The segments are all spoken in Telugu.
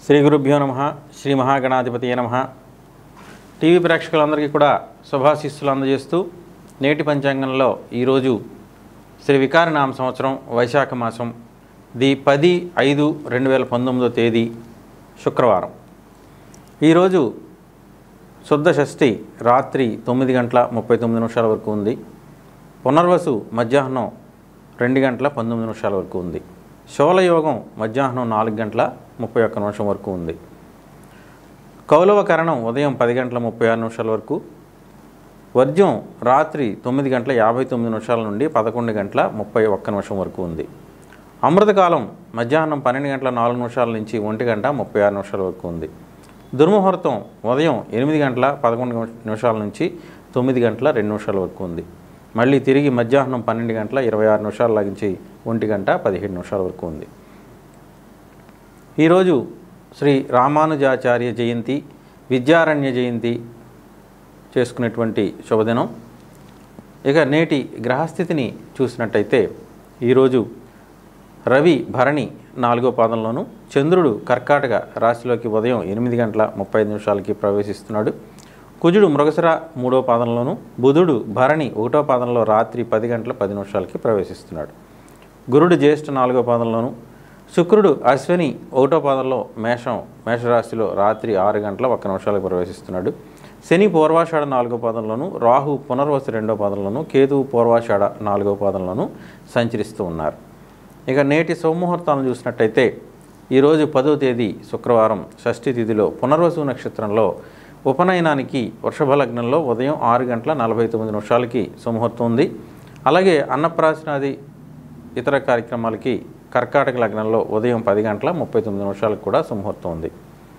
శ్రీ గురుభ్యో నమ శ్రీ మహాగణాధిపతి నమ టీవీ ప్రేక్షకులందరికీ కూడా శుభాశిస్సులు అందజేస్తూ నేటి పంచాంగంలో ఈరోజు శ్రీ వికారనామ సంవత్సరం వైశాఖ మాసం ది పది ఐదు రెండు వేల పంతొమ్మిదో తేదీ శుక్రవారం ఈరోజు శుద్ధ షష్ఠి రాత్రి తొమ్మిది గంటల ముప్పై తొమ్మిది నిమిషాల వరకు ఉంది పునర్వసు మధ్యాహ్నం రెండు గంటల పంతొమ్మిది నిమిషాల వరకు ఉంది శోలయోగం మధ్యాహ్నం నాలుగు గంటల ముప్పై ఒక్క నిమిషం వరకు ఉంది కౌలవ కరణం ఉదయం పది గంటల ముప్పై ఆరు నిమిషాల వరకు వర్జ్యం రాత్రి తొమ్మిది గంటల యాభై తొమ్మిది నిమిషాల నుండి పదకొండు గంటల ముప్పై ఒక్క నిమిషం వరకు ఉంది అమృతకాలం మధ్యాహ్నం పన్నెండు గంటల నాలుగు నిమిషాల నుంచి ఒంటి గంట ముప్పై ఆరు నిమిషాల వరకు ఉంది దుర్ముహూర్తం ఉదయం ఎనిమిది గంటల పదకొండు నిమిషాల నుంచి తొమ్మిది గంటల రెండు నిమిషాల వరకు ఉంది మళ్ళీ తిరిగి మధ్యాహ్నం పన్నెండు గంటల ఇరవై ఆరు నిమిషాల లాగించి ఒంటి గంట పదిహేడు నిమిషాల వరకు ఉంది ఈరోజు శ్రీ రామానుజాచార్య జయంతి విద్యారణ్య జయంతి చేసుకునేటువంటి శుభదినం ఇక నేటి గ్రహస్థితిని చూసినట్టయితే ఈరోజు రవి భరణి నాలుగో పాదంలోను చంద్రుడు కర్కాటక రాశిలోకి ఉదయం ఎనిమిది గంటల ముప్పై ఐదు నిమిషాలకి ప్రవేశిస్తున్నాడు కుజుడు మృగశిర మూడో పాదంలోను బుధుడు భరణి ఒకటో పాదంలో రాత్రి పది గంటల పది నిమిషాలకి ప్రవేశిస్తున్నాడు గురుడు జ్యేష్ఠ నాలుగో పాదంలోను శుక్రుడు అశ్విని ఒకటో పాదంలో మేషం మేషరాశిలో రాత్రి ఆరు గంటల ఒక్క నిమిషాలకు ప్రవేశిస్తున్నాడు శని పూర్వాషాఢ నాలుగో పాదంలోను రాహు పునర్వసు రెండో పాదంలోను కేతువు పూర్వాషాఢ నాలుగో పాదంలోను సంచరిస్తూ ఉన్నారు ఇక నేటి సౌముహూర్తాలను చూసినట్టయితే ఈరోజు పదో తేదీ శుక్రవారం షష్ఠి తిథిలో పునర్వసు నక్షత్రంలో ఉపనయనానికి వృషభ లగ్నంలో ఉదయం ఆరు గంటల నలభై తొమ్మిది నిమిషాలకి సుముహూర్తం ఉంది అలాగే అన్నప్రాసనాది ఇతర కార్యక్రమాలకి కర్కాటక లగ్నంలో ఉదయం పది గంటల ముప్పై తొమ్మిది నిమిషాలకు కూడా సుముహూర్తం ఉంది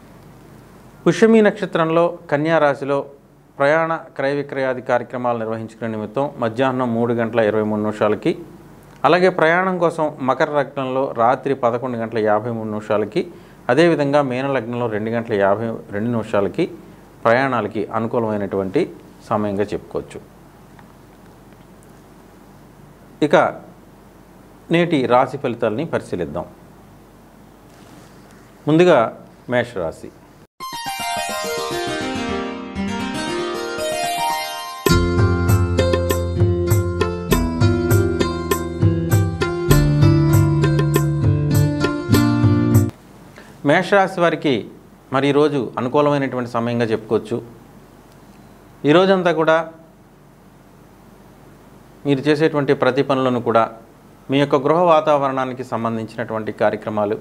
పుష్యమి నక్షత్రంలో కన్యా రాశిలో ప్రయాణ క్రయ విక్రయాది కార్యక్రమాలు నిర్వహించుకునే నిమిత్తం మధ్యాహ్నం మూడు గంటల ఇరవై మూడు నిమిషాలకి అలాగే ప్రయాణం కోసం మకర లగ్నంలో రాత్రి పదకొండు గంటల యాభై మూడు నిమిషాలకి అదేవిధంగా మీన లగ్నంలో రెండు గంటల యాభై రెండు నిమిషాలకి ప్రయాణాలకి అనుకూలమైనటువంటి సమయంగా చెప్పుకోవచ్చు ఇక నేటి రాశి ఫలితాలని పరిశీలిద్దాం ముందుగా మేషరాశి మేషరాశి వారికి మరి ఈరోజు అనుకూలమైనటువంటి సమయంగా చెప్పుకోవచ్చు ఈరోజంతా కూడా మీరు చేసేటువంటి ప్రతి పనులను కూడా మీ యొక్క గృహ వాతావరణానికి సంబంధించినటువంటి కార్యక్రమాలు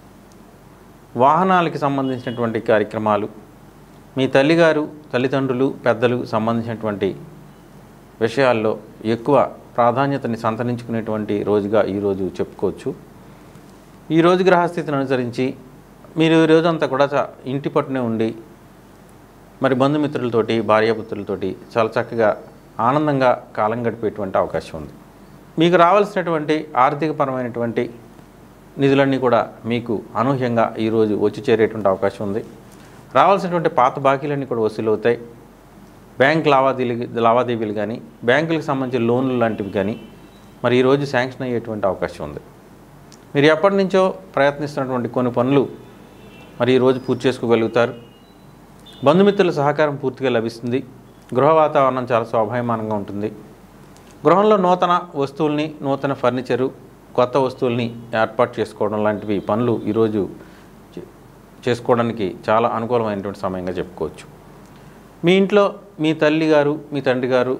వాహనాలకి సంబంధించినటువంటి కార్యక్రమాలు మీ తల్లిగారు తల్లిదండ్రులు పెద్దలు సంబంధించినటువంటి విషయాల్లో ఎక్కువ ప్రాధాన్యతని సంతరించుకునేటువంటి రోజుగా ఈరోజు చెప్పుకోవచ్చు ఈ రోజు గ్రహస్థితిని అనుసరించి మీరు ఈ రోజంతా కూడా చా- ఇంటి పట్టునే ఉండి మరి బంధుమిత్రులతోటి భార్యాపుత్రులతోటి చాలా చక్కగా ఆనందంగా కాలం గడిపేటువంటి అవకాశం ఉంది మీకు రావాల్సినటువంటి ఆర్థికపరమైనటువంటి నిధులన్నీ కూడా మీకు అనూహ్యంగా ఈరోజు వచ్చి చేరేటువంటి అవకాశం ఉంది రావాల్సినటువంటి పాత బాకీలన్నీ కూడా వసూలు అవుతాయి బ్యాంక్ లావాదేవీలు లావాదేవీలు కానీ బ్యాంకులకు సంబంధించిన లోన్లు లాంటివి కానీ మరి ఈరోజు శాంక్షన్ అయ్యేటువంటి అవకాశం ఉంది మీరు ఎప్పటి నుంచో ప్రయత్నిస్తున్నటువంటి కొన్ని పనులు మరి ఈరోజు పూర్తి చేసుకోగలుగుతారు బంధుమిత్రుల సహకారం పూర్తిగా లభిస్తుంది గృహ వాతావరణం చాలా స్వాభావిమానంగా ఉంటుంది గృహంలో నూతన వస్తువుల్ని నూతన ఫర్నిచరు కొత్త వస్తువుల్ని ఏర్పాటు చేసుకోవడం లాంటివి పనులు ఈరోజు చే- చేసుకోవడానికి చాలా అనుకూలమైనటువంటి సమయంగా చెప్పుకోవచ్చు మీ ఇంట్లో మీ తల్లి గారు మీ తండ్రి గారు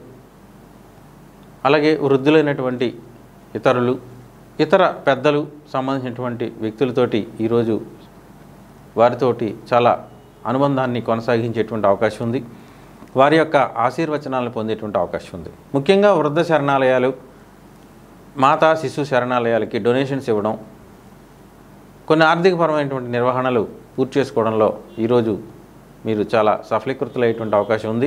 అలాగే వృద్ధులైనటువంటి ఇతరులు ఇతర పెద్దలు సంబంధించినటువంటి వ్యక్తులతోటి ఈరోజు వారితోటి చాలా అనుబంధాన్ని కొనసాగించేటువంటి అవకాశం ఉంది వారి యొక్క ఆశీర్వచనాలను పొందేటువంటి అవకాశం ఉంది ముఖ్యంగా వృద్ధ శరణాలయాలు మాతా శిశు శరణాలయాలకి డొనేషన్స్ ఇవ్వడం కొన్ని ఆర్థికపరమైనటువంటి నిర్వహణలు పూర్తి చేసుకోవడంలో ఈరోజు మీరు చాలా సఫలీకృతులయ్యేటువంటి అవకాశం ఉంది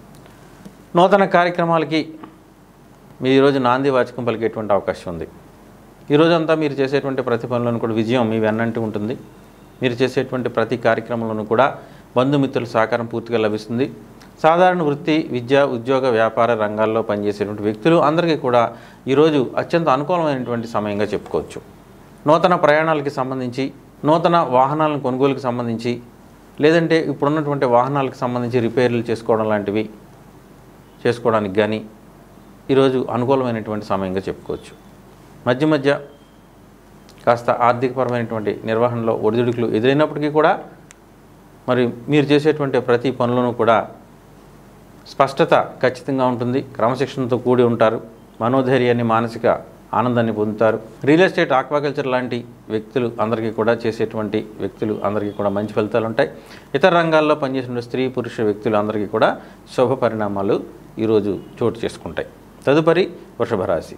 నూతన కార్యక్రమాలకి మీరు ఈరోజు నాంది వాచకం పలికేటువంటి అవకాశం ఉంది ఈరోజంతా మీరు చేసేటువంటి ప్రతి పనులను కూడా విజయం మీ వెన్నంటి ఉంటుంది మీరు చేసేటువంటి ప్రతి కార్యక్రమంలోనూ కూడా బంధుమిత్రుల సహకారం పూర్తిగా లభిస్తుంది సాధారణ వృత్తి విద్య ఉద్యోగ వ్యాపార రంగాల్లో పనిచేసేటువంటి వ్యక్తులు అందరికీ కూడా ఈరోజు అత్యంత అనుకూలమైనటువంటి సమయంగా చెప్పుకోవచ్చు నూతన ప్రయాణాలకి సంబంధించి నూతన వాహనాలను కొనుగోలుకు సంబంధించి లేదంటే ఇప్పుడున్నటువంటి వాహనాలకు సంబంధించి రిపేర్లు చేసుకోవడం లాంటివి చేసుకోవడానికి కానీ ఈరోజు అనుకూలమైనటువంటి సమయంగా చెప్పుకోవచ్చు మధ్య మధ్య కాస్త ఆర్థికపరమైనటువంటి నిర్వహణలో ఒడిదుడుకులు ఎదురైనప్పటికీ కూడా మరి మీరు చేసేటువంటి ప్రతి పనులను కూడా స్పష్టత ఖచ్చితంగా ఉంటుంది క్రమశిక్షణతో కూడి ఉంటారు మనోధైర్యాన్ని మానసిక ఆనందాన్ని పొందుతారు రియల్ ఎస్టేట్ ఆక్వాకల్చర్ లాంటి వ్యక్తులు అందరికీ కూడా చేసేటువంటి వ్యక్తులు అందరికీ కూడా మంచి ఫలితాలు ఉంటాయి ఇతర రంగాల్లో పనిచేసిన స్త్రీ పురుష వ్యక్తులు అందరికీ కూడా శుభ పరిణామాలు ఈరోజు చోటు చేసుకుంటాయి తదుపరి వృషభ రాశి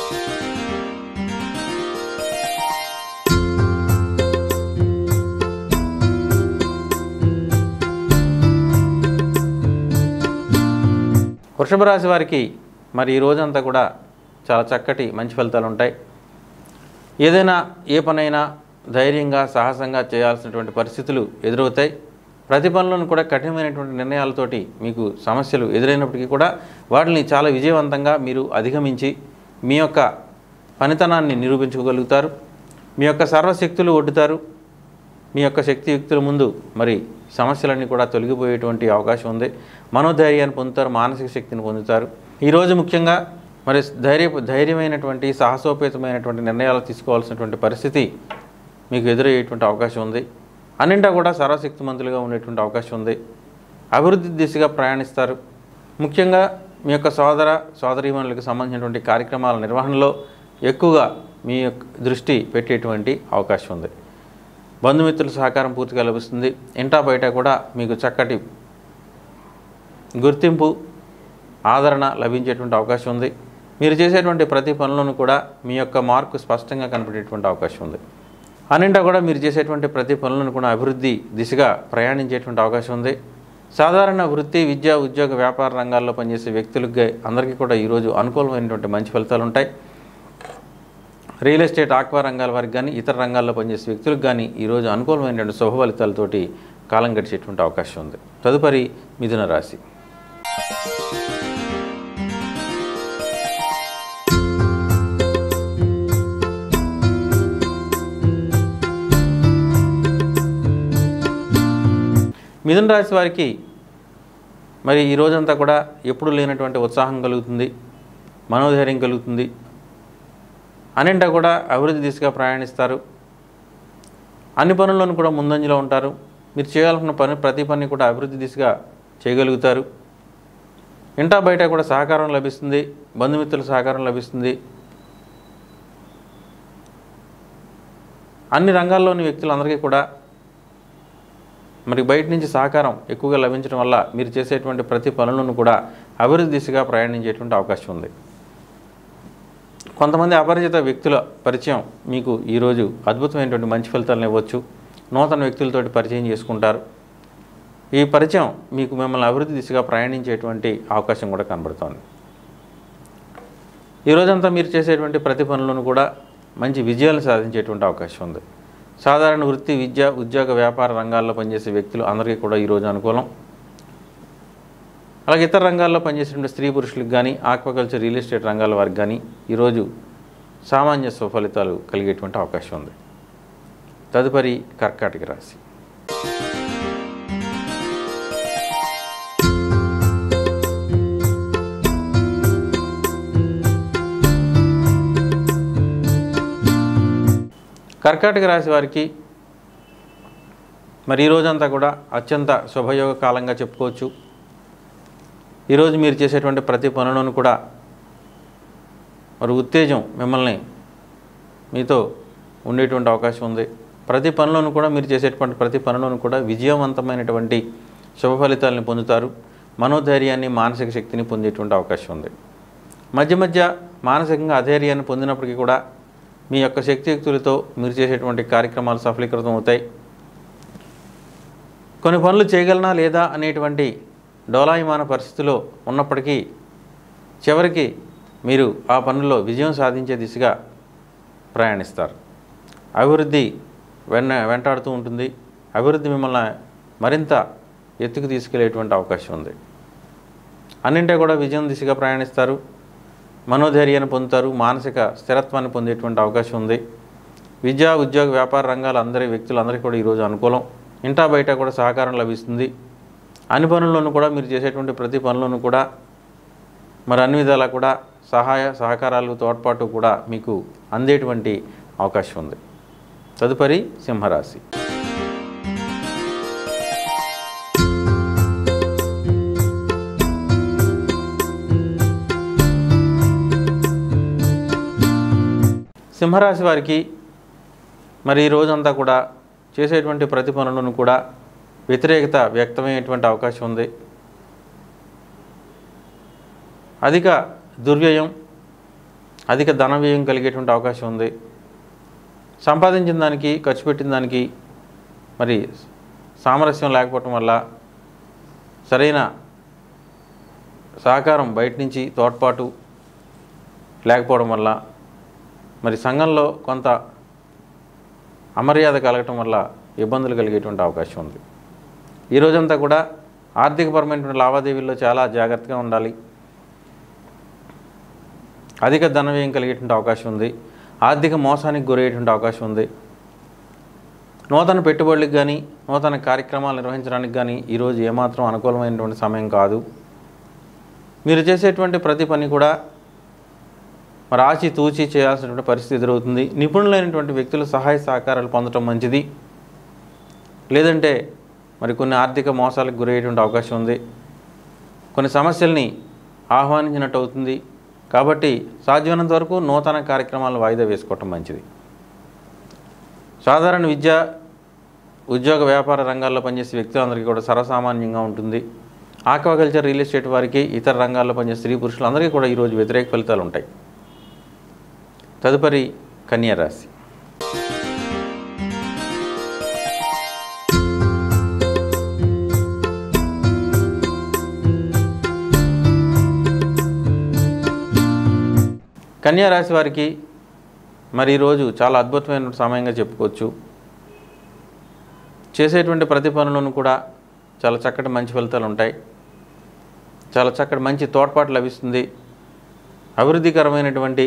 వృషభ రాశి వారికి మరి ఈ రోజంతా కూడా చాలా చక్కటి మంచి ఫలితాలు ఉంటాయి ఏదైనా ఏ పనైనా ధైర్యంగా సాహసంగా చేయాల్సినటువంటి పరిస్థితులు ఎదురవుతాయి ప్రతి పనులను కూడా కఠినమైనటువంటి నిర్ణయాలతోటి మీకు సమస్యలు ఎదురైనప్పటికీ కూడా వాటిని చాలా విజయవంతంగా మీరు అధిగమించి మీ యొక్క పనితనాన్ని నిరూపించుకోగలుగుతారు మీ యొక్క సర్వశక్తులు ఒడ్డుతారు మీ యొక్క శక్తియుక్తుల ముందు మరి సమస్యలన్నీ కూడా తొలగిపోయేటువంటి అవకాశం ఉంది మనోధైర్యాన్ని పొందుతారు మానసిక శక్తిని పొందుతారు ఈరోజు ముఖ్యంగా మరి ధైర్య ధైర్యమైనటువంటి సాహసోపేతమైనటువంటి నిర్ణయాలు తీసుకోవాల్సినటువంటి పరిస్థితి మీకు ఎదురయ్యేటువంటి అవకాశం ఉంది అన్నింటా కూడా సర్వశక్తిమంతులుగా ఉండేటువంటి అవకాశం ఉంది అభివృద్ధి దిశగా ప్రయాణిస్తారు ముఖ్యంగా మీ యొక్క సోదర సోదరీమణులకు సంబంధించినటువంటి కార్యక్రమాల నిర్వహణలో ఎక్కువగా మీ యొక్క దృష్టి పెట్టేటువంటి అవకాశం ఉంది బంధుమిత్రుల సహకారం పూర్తిగా లభిస్తుంది ఇంటా బయట కూడా మీకు చక్కటి గుర్తింపు ఆదరణ లభించేటువంటి అవకాశం ఉంది మీరు చేసేటువంటి ప్రతి పనులను కూడా మీ యొక్క మార్కు స్పష్టంగా కనిపెట్టేటువంటి అవకాశం ఉంది అన్నింటా కూడా మీరు చేసేటువంటి ప్రతి పనులను కూడా అభివృద్ధి దిశగా ప్రయాణించేటువంటి అవకాశం ఉంది సాధారణ వృత్తి విద్య ఉద్యోగ వ్యాపార రంగాల్లో పనిచేసే వ్యక్తులకి అందరికీ కూడా ఈరోజు అనుకూలమైనటువంటి మంచి ఫలితాలు ఉంటాయి రియల్ ఎస్టేట్ ఆక్వా రంగాల వారికి కానీ ఇతర రంగాల్లో పనిచేసే వ్యక్తులకు కానీ ఈరోజు అనుకూలమైనటువంటి శుభ ఫలితాలతోటి కాలం గడిచేటువంటి అవకాశం ఉంది తదుపరి మిథున రాశి మిథున రాశి వారికి మరి ఈ రోజంతా కూడా ఎప్పుడు లేనటువంటి ఉత్సాహం కలుగుతుంది మనోధైర్యం కలుగుతుంది అన్నింటా కూడా అభివృద్ధి దిశగా ప్రయాణిస్తారు అన్ని పనుల్లోనూ కూడా ముందంజలో ఉంటారు మీరు చేయాలనుకున్న పని ప్రతి పని కూడా అభివృద్ధి దిశగా చేయగలుగుతారు ఇంటా బయట కూడా సహకారం లభిస్తుంది బంధుమిత్రుల సహకారం లభిస్తుంది అన్ని రంగాల్లోని వ్యక్తులందరికీ కూడా మరి బయట నుంచి సహకారం ఎక్కువగా లభించడం వల్ల మీరు చేసేటువంటి ప్రతి పనులను కూడా అభివృద్ధి దిశగా ప్రయాణించేటువంటి అవకాశం ఉంది కొంతమంది అపరిచిత వ్యక్తుల పరిచయం మీకు ఈరోజు అద్భుతమైనటువంటి మంచి ఫలితాలను ఇవ్వచ్చు నూతన వ్యక్తులతోటి పరిచయం చేసుకుంటారు ఈ పరిచయం మీకు మిమ్మల్ని అభివృద్ధి దిశగా ప్రయాణించేటువంటి అవకాశం కూడా కనబడుతోంది ఈ రోజంతా మీరు చేసేటువంటి ప్రతి పనులను కూడా మంచి విజయాలను సాధించేటువంటి అవకాశం ఉంది సాధారణ వృత్తి విద్య ఉద్యోగ వ్యాపార రంగాల్లో పనిచేసే వ్యక్తులు అందరికీ కూడా ఈరోజు అనుకూలం అలాగే ఇతర రంగాల్లో పనిచేసేటువంటి స్త్రీ పురుషులకు కానీ ఆక్వాకల్చర్ రియల్ ఎస్టేట్ రంగాల వారికి కానీ ఈరోజు సామాన్య సుఫలితాలు కలిగేటువంటి అవకాశం ఉంది తదుపరి కర్కాటక రాశి కర్కాటక రాశి వారికి మరి ఈ రోజంతా కూడా అత్యంత శుభయోగ కాలంగా చెప్పుకోవచ్చు ఈరోజు మీరు చేసేటువంటి ప్రతి పనులను కూడా మరి ఉత్తేజం మిమ్మల్ని మీతో ఉండేటువంటి అవకాశం ఉంది ప్రతి పనులను కూడా మీరు చేసేటువంటి ప్రతి పనులను కూడా విజయవంతమైనటువంటి శుభ ఫలితాలను పొందుతారు మనోధైర్యాన్ని మానసిక శక్తిని పొందేటువంటి అవకాశం ఉంది మధ్య మధ్య మానసికంగా అధైర్యాన్ని పొందినప్పటికీ కూడా మీ యొక్క శక్తియుక్తులతో మీరు చేసేటువంటి కార్యక్రమాలు సఫలీకృతం అవుతాయి కొన్ని పనులు చేయగలనా లేదా అనేటువంటి డోలాయమాన పరిస్థితిలో ఉన్నప్పటికీ చివరికి మీరు ఆ పనుల్లో విజయం సాధించే దిశగా ప్రయాణిస్తారు అభివృద్ధి వెన్న వెంటాడుతూ ఉంటుంది అభివృద్ధి మిమ్మల్ని మరింత ఎత్తుకు తీసుకెళ్లేటువంటి అవకాశం ఉంది అన్నింటే కూడా విజయం దిశగా ప్రయాణిస్తారు మనోధైర్యాన్ని పొందుతారు మానసిక స్థిరత్వాన్ని పొందేటువంటి అవకాశం ఉంది విద్యా ఉద్యోగ వ్యాపార రంగాల అందరి వ్యక్తులందరికీ కూడా ఈరోజు అనుకూలం ఇంటా బయట కూడా సహకారం లభిస్తుంది అన్ని పనుల్లోనూ కూడా మీరు చేసేటువంటి ప్రతి పనులను కూడా మరి అన్ని విధాలా కూడా సహాయ సహకారాలు తోడ్పాటు కూడా మీకు అందేటువంటి అవకాశం ఉంది తదుపరి సింహరాశి సింహరాశి వారికి మరి ఈ రోజంతా కూడా చేసేటువంటి ప్రతి పనులను కూడా వ్యతిరేకత వ్యక్తమయ్యేటువంటి అవకాశం ఉంది అధిక దుర్వ్యయం అధిక ధన వ్యయం కలిగేటువంటి అవకాశం ఉంది సంపాదించిన దానికి ఖర్చు పెట్టిన దానికి మరి సామరస్యం లేకపోవటం వల్ల సరైన సహకారం బయట నుంచి తోడ్పాటు లేకపోవడం వల్ల మరి సంఘంలో కొంత అమర్యాద కలగటం వల్ల ఇబ్బందులు కలిగేటువంటి అవకాశం ఉంది ఈ రోజంతా కూడా ఆర్థికపరమైనటువంటి లావాదేవీల్లో చాలా జాగ్రత్తగా ఉండాలి అధిక ధన వ్యయం కలిగేటువంటి అవకాశం ఉంది ఆర్థిక మోసానికి గురయ్యేటువంటి అవకాశం ఉంది నూతన పెట్టుబడులకు కానీ నూతన కార్యక్రమాలు నిర్వహించడానికి కానీ ఈరోజు ఏమాత్రం అనుకూలమైనటువంటి సమయం కాదు మీరు చేసేటువంటి ప్రతి పని కూడా మరి ఆచి తూచి చేయాల్సినటువంటి పరిస్థితి ఎదురవుతుంది నిపుణులైనటువంటి వ్యక్తుల సహాయ సహకారాలు పొందడం మంచిది లేదంటే మరి కొన్ని ఆర్థిక మోసాలకు గురయ్యేటువంటి అవకాశం ఉంది కొన్ని సమస్యల్ని ఆహ్వానించినట్టు అవుతుంది కాబట్టి సాధ్యమైనంత వరకు నూతన కార్యక్రమాలను వాయిదా వేసుకోవటం మంచిది సాధారణ విద్య ఉద్యోగ వ్యాపార రంగాల్లో పనిచేసే వ్యక్తులందరికీ కూడా సర్వసామాన్యంగా ఉంటుంది ఆక్వాకల్చర్ రియల్ ఎస్టేట్ వారికి ఇతర రంగాల్లో పనిచేసే స్త్రీ పురుషులందరికీ కూడా ఈరోజు వ్యతిరేక ఫలితాలు ఉంటాయి తదుపరి కన్యా రాశి కన్యా రాశి వారికి మరి ఈరోజు చాలా అద్భుతమైన సమయంగా చెప్పుకోవచ్చు చేసేటువంటి ప్రతి పనులను కూడా చాలా చక్కటి మంచి ఫలితాలు ఉంటాయి చాలా చక్కటి మంచి తోడ్పాటు లభిస్తుంది అభివృద్ధికరమైనటువంటి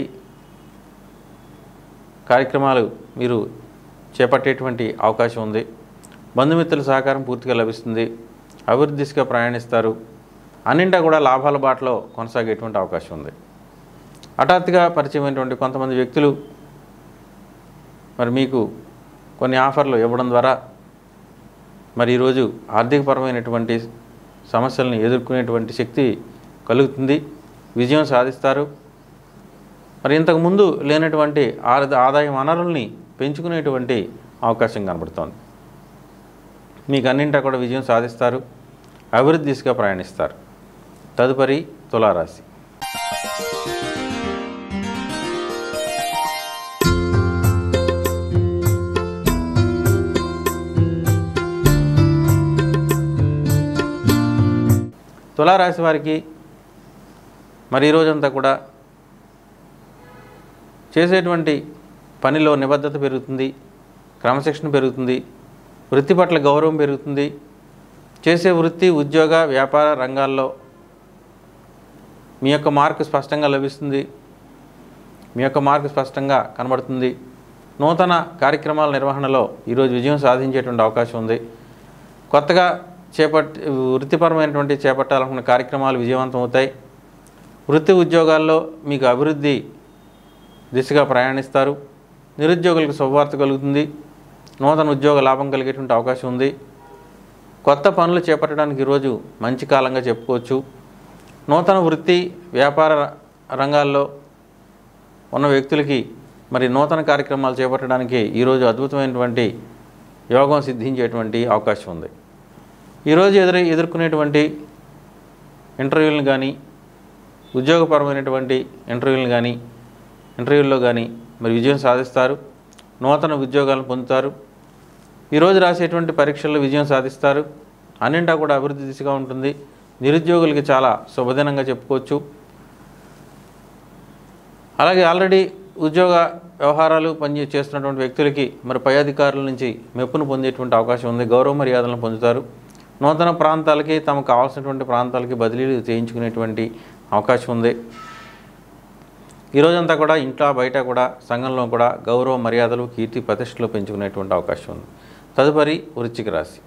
కార్యక్రమాలు మీరు చేపట్టేటువంటి అవకాశం ఉంది బంధుమిత్రుల సహకారం పూర్తిగా లభిస్తుంది అభివృద్ధి దిశగా ప్రయాణిస్తారు అన్నింటా కూడా లాభాల బాటలో కొనసాగేటువంటి అవకాశం ఉంది హఠాత్తుగా పరిచయమైనటువంటి కొంతమంది వ్యక్తులు మరి మీకు కొన్ని ఆఫర్లు ఇవ్వడం ద్వారా మరి ఈరోజు ఆర్థికపరమైనటువంటి సమస్యలను ఎదుర్కొనేటువంటి శక్తి కలుగుతుంది విజయం సాధిస్తారు మరి ఇంతకు ముందు లేనటువంటి ఆద- ఆదాయ వనరుల్ని పెంచుకునేటువంటి అవకాశం కనబడుతోంది మీకు అన్నింటా కూడా విజయం సాధిస్తారు అభివృద్ధి దిశగా ప్రయాణిస్తారు తదుపరి తులారాశి తులారాశి వారికి మరి ఈ రోజంతా కూడా చేసేటువంటి పనిలో నిబద్ధత పెరుగుతుంది క్రమశిక్షణ పెరుగుతుంది వృత్తి పట్ల గౌరవం పెరుగుతుంది చేసే వృత్తి ఉద్యోగ వ్యాపార రంగాల్లో మీ యొక్క మార్కు స్పష్టంగా లభిస్తుంది మీ యొక్క మార్కు స్పష్టంగా కనబడుతుంది నూతన కార్యక్రమాల నిర్వహణలో ఈరోజు విజయం సాధించేటువంటి అవకాశం ఉంది కొత్తగా చేపట్ వృత్తిపరమైనటువంటి చేపట్టాలనుకున్న కార్యక్రమాలు విజయవంతం అవుతాయి వృత్తి ఉద్యోగాల్లో మీకు అభివృద్ధి దిశగా ప్రయాణిస్తారు నిరుద్యోగులకు శుభవార్త కలుగుతుంది నూతన ఉద్యోగ లాభం కలిగేటువంటి అవకాశం ఉంది కొత్త పనులు చేపట్టడానికి ఈరోజు మంచి కాలంగా చెప్పుకోవచ్చు నూతన వృత్తి వ్యాపార రంగాల్లో ఉన్న వ్యక్తులకి మరి నూతన కార్యక్రమాలు చేపట్టడానికి ఈరోజు అద్భుతమైనటువంటి యోగం సిద్ధించేటువంటి అవకాశం ఉంది ఈరోజు ఎదురు ఎదుర్కొనేటువంటి ఇంటర్వ్యూలను కానీ ఉద్యోగపరమైనటువంటి ఇంటర్వ్యూలను కానీ ఇంటర్వ్యూల్లో కానీ మరి విజయం సాధిస్తారు నూతన ఉద్యోగాలను పొందుతారు ఈరోజు రాసేటువంటి పరీక్షల్లో విజయం సాధిస్తారు అన్నింటా కూడా అభివృద్ధి దిశగా ఉంటుంది నిరుద్యోగులకి చాలా శుభదినంగా చెప్పుకోవచ్చు అలాగే ఆల్రెడీ ఉద్యోగ వ్యవహారాలు పని చేస్తున్నటువంటి వ్యక్తులకి మరి పై అధికారుల నుంచి మెప్పును పొందేటువంటి అవకాశం ఉంది గౌరవ మర్యాదలను పొందుతారు నూతన ప్రాంతాలకి తమకు కావాల్సినటువంటి ప్రాంతాలకి బదిలీలు చేయించుకునేటువంటి అవకాశం ఉంది ఈ రోజంతా కూడా ఇంట్లో బయట కూడా సంఘంలో కూడా గౌరవ మర్యాదలు కీర్తి ప్రతిష్టలు పెంచుకునేటువంటి అవకాశం ఉంది తదుపరి వృశ్చిక రాశి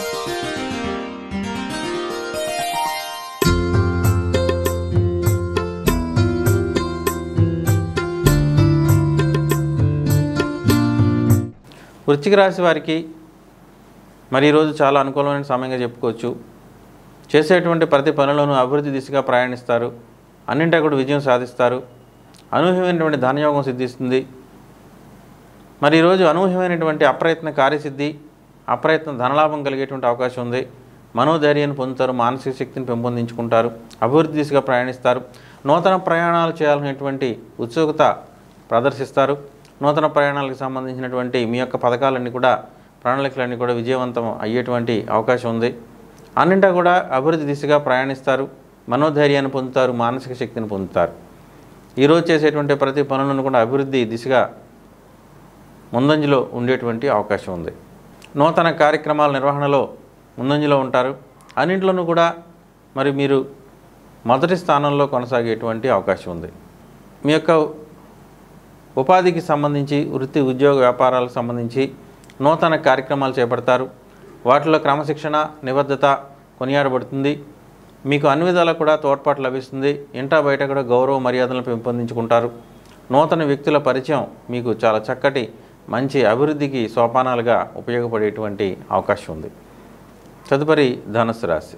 వృశ్చిక రాశి వారికి మరి ఈరోజు చాలా అనుకూలమైన సమయంగా చెప్పుకోవచ్చు చేసేటువంటి ప్రతి పనులను అభివృద్ధి దిశగా ప్రయాణిస్తారు అన్నింటా కూడా విజయం సాధిస్తారు అనూహ్యమైనటువంటి ధనయోగం సిద్ధిస్తుంది మరి ఈరోజు అనూహ్యమైనటువంటి అప్రయత్న కార్యసిద్ధి అప్రయత్న ధనలాభం కలిగేటువంటి అవకాశం ఉంది మనోధైర్యాన్ని పొందుతారు మానసిక శక్తిని పెంపొందించుకుంటారు అభివృద్ధి దిశగా ప్రయాణిస్తారు నూతన ప్రయాణాలు చేయాలనేటువంటి ఉత్సుకత ప్రదర్శిస్తారు నూతన ప్రయాణాలకు సంబంధించినటువంటి మీ యొక్క పథకాలన్నీ కూడా ప్రణాళికలన్నీ కూడా విజయవంతం అయ్యేటువంటి అవకాశం ఉంది అన్నింటా కూడా అభివృద్ధి దిశగా ప్రయాణిస్తారు మనోధైర్యాన్ని పొందుతారు మానసిక శక్తిని పొందుతారు ఈరోజు చేసేటువంటి ప్రతి పనులను కూడా అభివృద్ధి దిశగా ముందంజలో ఉండేటువంటి అవకాశం ఉంది నూతన కార్యక్రమాల నిర్వహణలో ముందంజలో ఉంటారు అన్నింట్లోనూ కూడా మరి మీరు మొదటి స్థానంలో కొనసాగేటువంటి అవకాశం ఉంది మీ యొక్క ఉపాధికి సంబంధించి వృత్తి ఉద్యోగ వ్యాపారాలకు సంబంధించి నూతన కార్యక్రమాలు చేపడతారు వాటిలో క్రమశిక్షణ నిబద్ధత కొనియాడబడుతుంది మీకు అన్ని విధాలా కూడా తోడ్పాటు లభిస్తుంది ఇంటా బయట కూడా గౌరవ మర్యాదలను పెంపొందించుకుంటారు నూతన వ్యక్తుల పరిచయం మీకు చాలా చక్కటి మంచి అభివృద్ధికి సోపానాలుగా ఉపయోగపడేటువంటి అవకాశం ఉంది తదుపరి ధనుసు రాశి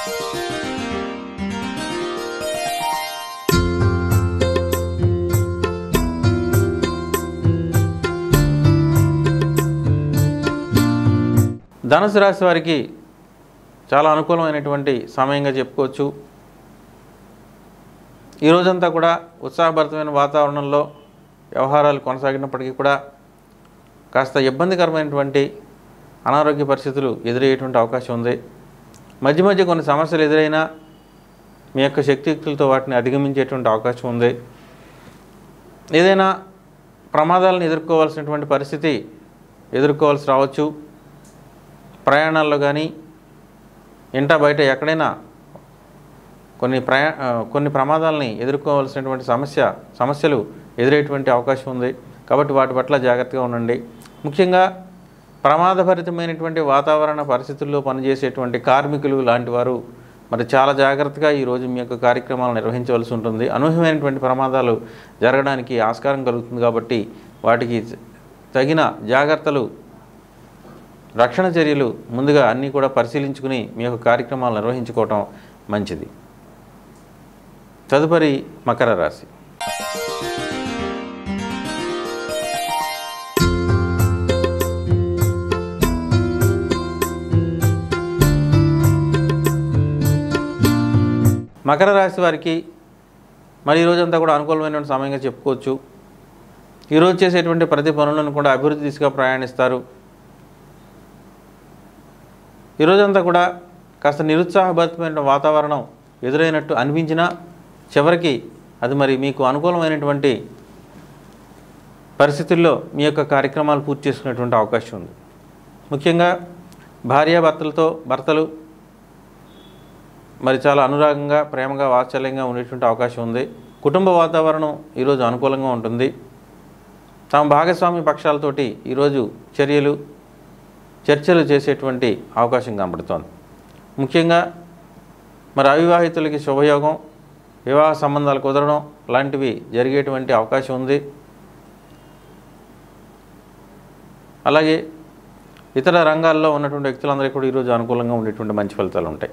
ధనుసు రాశి వారికి చాలా అనుకూలమైనటువంటి సమయంగా చెప్పుకోవచ్చు ఈ రోజంతా కూడా ఉత్సాహభరితమైన వాతావరణంలో వ్యవహారాలు కొనసాగినప్పటికీ కూడా కాస్త ఇబ్బందికరమైనటువంటి అనారోగ్య పరిస్థితులు ఎదురయ్యేటువంటి అవకాశం ఉంది మధ్య మధ్య కొన్ని సమస్యలు ఎదురైనా మీ యొక్క శక్తియుక్తులతో వాటిని అధిగమించేటువంటి అవకాశం ఉంది ఏదైనా ప్రమాదాలను ఎదుర్కోవాల్సినటువంటి పరిస్థితి ఎదుర్కోవాల్సి రావచ్చు ప్రయాణాల్లో కానీ ఇంట బయట ఎక్కడైనా కొన్ని ప్రయా ఆ, కొన్ని ప్రమాదాలని ఎదుర్కోవాల్సినటువంటి సమస్య సమస్యలు ఎదురయ్యేటువంటి అవకాశం ఉంది కాబట్టి వాటి పట్ల జాగ్రత్తగా ఉండండి ముఖ్యంగా ప్రమాదభరితమైనటువంటి వాతావరణ పరిస్థితుల్లో పనిచేసేటువంటి కార్మికులు లాంటి వారు మరి చాలా జాగ్రత్తగా ఈరోజు మీ యొక్క కార్యక్రమాలు నిర్వహించవలసి ఉంటుంది అనూహ్యమైనటువంటి ప్రమాదాలు జరగడానికి ఆస్కారం కలుగుతుంది కాబట్టి వాటికి తగిన జాగ్రత్తలు రక్షణ చర్యలు ముందుగా అన్నీ కూడా పరిశీలించుకుని మీ యొక్క కార్యక్రమాలు నిర్వహించుకోవటం మంచిది తదుపరి మకర రాశి మకర రాశి వారికి మరి ఈ రోజంతా కూడా అనుకూలమైనటువంటి సమయంగా చెప్పుకోవచ్చు ఈరోజు చేసేటువంటి ప్రతి పనులను కూడా అభివృద్ధి దిశగా ప్రయాణిస్తారు ఈ రోజంతా కూడా కాస్త నిరుత్సాహభరితమైన వాతావరణం ఎదురైనట్టు అనిపించినా చివరికి అది మరి మీకు అనుకూలమైనటువంటి పరిస్థితుల్లో మీ యొక్క కార్యక్రమాలు పూర్తి చేసుకునేటువంటి అవకాశం ఉంది ముఖ్యంగా భార్యాభర్తలతో భర్తలు మరి చాలా అనురాగంగా ప్రేమగా వాత్సల్యంగా ఉండేటువంటి అవకాశం ఉంది కుటుంబ వాతావరణం ఈరోజు అనుకూలంగా ఉంటుంది తమ భాగస్వామి పక్షాలతోటి ఈరోజు చర్యలు చర్చలు చేసేటువంటి అవకాశం కనబడుతోంది ముఖ్యంగా మరి అవివాహితులకి శుభయోగం వివాహ సంబంధాలు కుదరడం లాంటివి జరిగేటువంటి అవకాశం ఉంది అలాగే ఇతర రంగాల్లో ఉన్నటువంటి వ్యక్తులందరికీ కూడా ఈరోజు అనుకూలంగా ఉండేటువంటి మంచి ఫలితాలు ఉంటాయి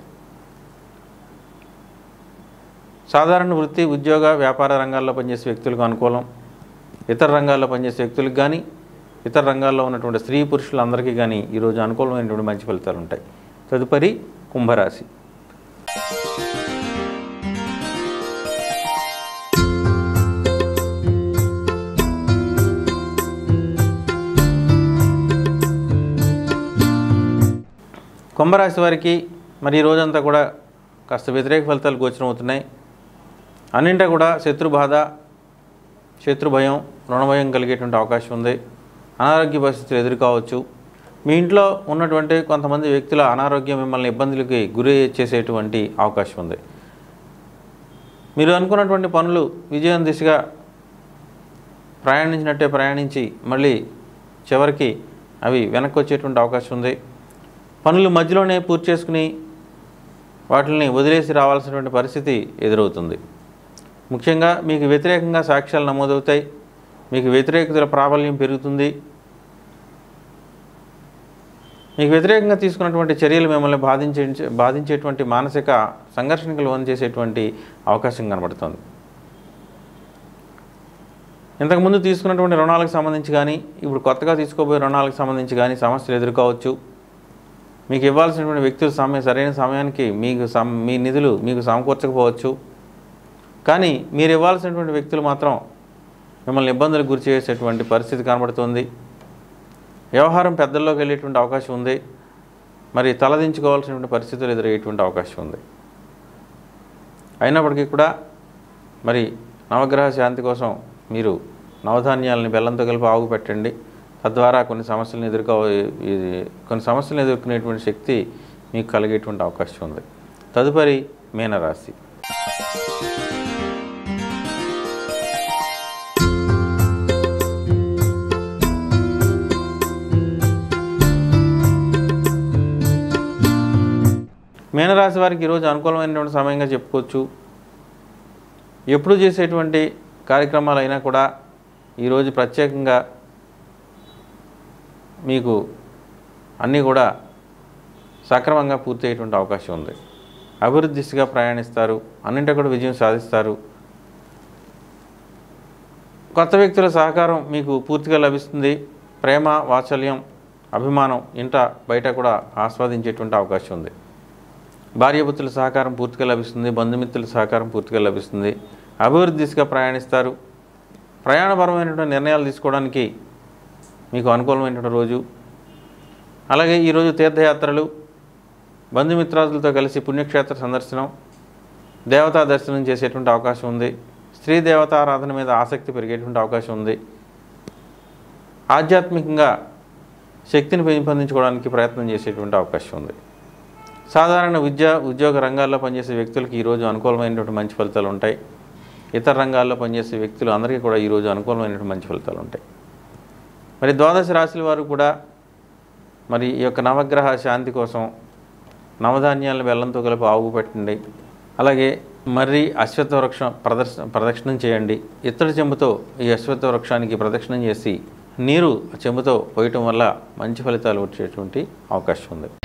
సాధారణ వృత్తి ఉద్యోగ వ్యాపార రంగాల్లో పనిచేసే వ్యక్తులకు అనుకూలం ఇతర రంగాల్లో పనిచేసే వ్యక్తులకు కానీ ఇతర రంగాల్లో ఉన్నటువంటి స్త్రీ పురుషులందరికీ కానీ ఈరోజు అనుకూలమైనటువంటి మంచి ఫలితాలు ఉంటాయి తదుపరి కుంభరాశి కుంభరాశి వారికి మరి ఈ రోజంతా కూడా కాస్త వ్యతిరేక ఫలితాలు గోచరం అవుతున్నాయి అన్నింటా కూడా శత్రు బాధ శత్రు భయం రుణభయం కలిగేటువంటి అవకాశం ఉంది అనారోగ్య పరిస్థితులు ఎదుర్కోవచ్చు మీ ఇంట్లో ఉన్నటువంటి కొంతమంది వ్యక్తుల అనారోగ్యం మిమ్మల్ని ఇబ్బందులకి గురి చేసేటువంటి అవకాశం ఉంది మీరు అనుకున్నటువంటి పనులు విజయం దిశగా ప్రయాణించినట్టే ప్రయాణించి మళ్ళీ చివరికి అవి వెనక్కి వచ్చేటువంటి అవకాశం ఉంది పనులు మధ్యలోనే పూర్తి చేసుకుని వాటిని వదిలేసి రావాల్సినటువంటి పరిస్థితి ఎదురవుతుంది ముఖ్యంగా మీకు వ్యతిరేకంగా సాక్ష్యాలు నమోదవుతాయి మీకు వ్యతిరేకతల ప్రాబల్యం పెరుగుతుంది మీకు వ్యతిరేకంగా తీసుకున్నటువంటి చర్యలు మిమ్మల్ని బాధించే బాధించేటువంటి మానసిక సంఘర్షణకు లోన్ చేసేటువంటి అవకాశం కనబడుతుంది ఇంతకుముందు తీసుకున్నటువంటి రుణాలకు సంబంధించి కానీ ఇప్పుడు కొత్తగా తీసుకోబోయే రుణాలకు సంబంధించి కానీ సమస్యలు ఎదుర్కోవచ్చు మీకు ఇవ్వాల్సినటువంటి వ్యక్తులు సమయం సరైన సమయానికి మీకు సమ మీ నిధులు మీకు సమకూర్చకపోవచ్చు కానీ మీరు ఇవ్వాల్సినటువంటి వ్యక్తులు మాత్రం మిమ్మల్ని ఇబ్బందులకు గురి చేసేటువంటి పరిస్థితి కనబడుతుంది వ్యవహారం పెద్దల్లోకి వెళ్ళేటువంటి అవకాశం ఉంది మరి తలదించుకోవాల్సినటువంటి పరిస్థితులు ఎదురయ్యేటువంటి అవకాశం ఉంది అయినప్పటికీ కూడా మరి నవగ్రహ శాంతి కోసం మీరు నవధాన్యాలని బెల్లంతో కలిపి ఆవు పెట్టండి తద్వారా కొన్ని సమస్యలను ఎదుర్కో ఇది కొన్ని సమస్యలను ఎదుర్కొనేటువంటి శక్తి మీకు కలిగేటువంటి అవకాశం ఉంది తదుపరి మీనరాశి మీనరాశి వారికి ఈరోజు అనుకూలమైనటువంటి సమయంగా చెప్పుకోవచ్చు ఎప్పుడు చేసేటువంటి కార్యక్రమాలు అయినా కూడా ఈరోజు ప్రత్యేకంగా మీకు అన్నీ కూడా సక్రమంగా పూర్తి అయ్యేటువంటి అవకాశం ఉంది అభివృద్ధి దిశగా ప్రయాణిస్తారు అన్నింటి కూడా విజయం సాధిస్తారు కొత్త వ్యక్తుల సహకారం మీకు పూర్తిగా లభిస్తుంది ప్రేమ వాత్సల్యం అభిమానం ఇంట బయట కూడా ఆస్వాదించేటువంటి అవకాశం ఉంది భార్యాపుత్రుల సహకారం పూర్తిగా లభిస్తుంది బంధుమిత్రుల సహకారం పూర్తిగా లభిస్తుంది అభివృద్ధి దిశగా ప్రయాణిస్తారు ప్రయాణపరమైనటువంటి నిర్ణయాలు తీసుకోవడానికి మీకు అనుకూలమైనటువంటి రోజు అలాగే ఈరోజు తీర్థయాత్రలు బంధుమిత్రాదులతో కలిసి పుణ్యక్షేత్ర సందర్శనం దేవతా దర్శనం చేసేటువంటి అవకాశం ఉంది స్త్రీ దేవతారాధన మీద ఆసక్తి పెరిగేటువంటి అవకాశం ఉంది ఆధ్యాత్మికంగా శక్తిని పెంపొందించుకోవడానికి ప్రయత్నం చేసేటువంటి అవకాశం ఉంది సాధారణ విద్య ఉద్యోగ రంగాల్లో పనిచేసే వ్యక్తులకి ఈరోజు అనుకూలమైనటువంటి మంచి ఫలితాలు ఉంటాయి ఇతర రంగాల్లో పనిచేసే వ్యక్తులు అందరికీ కూడా ఈరోజు అనుకూలమైనటువంటి మంచి ఫలితాలు ఉంటాయి మరి ద్వాదశ రాశుల వారు కూడా మరి ఈ యొక్క నవగ్రహ శాంతి కోసం నవధాన్యాలను బెల్లంతో కలిపి ఆవు పెట్టండి అలాగే మర్రి అశ్వత్థ వృక్షం ప్రదర్శన ప్రదక్షిణం చేయండి ఇత్తడి చెంబుతో ఈ అశ్వత్థ వృక్షానికి ప్రదక్షిణం చేసి నీరు ఆ చెంబుతో పోయటం వల్ల మంచి ఫలితాలు వచ్చేటువంటి అవకాశం ఉంది